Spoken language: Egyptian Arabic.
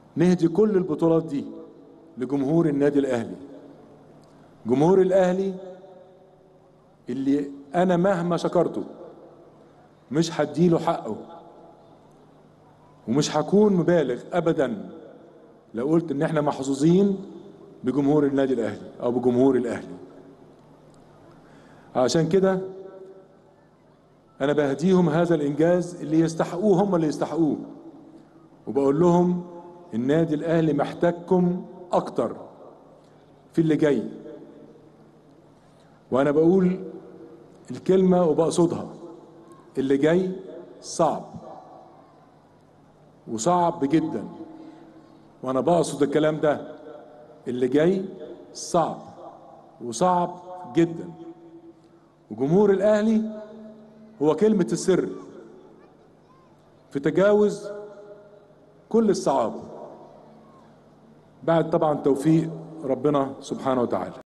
نهدي كل البطولات دي لجمهور النادي الاهلي جمهور الاهلي اللي انا مهما شكرته مش هديله حقه ومش هكون مبالغ ابدا لو قلت ان احنا محظوظين بجمهور النادي الاهلي او بجمهور الاهلي عشان كده انا بهديهم هذا الانجاز اللي يستحقوه هم اللي يستحقوه وبقول لهم النادي الاهلي محتاجكم اكتر في اللي جاي وانا بقول الكلمه وبقصدها اللي جاي صعب وصعب جدا وانا بقصد الكلام ده اللي جاي صعب وصعب جدا وجمهور الاهلي هو كلمه السر في تجاوز كل الصعاب بعد طبعا توفيق ربنا سبحانه وتعالى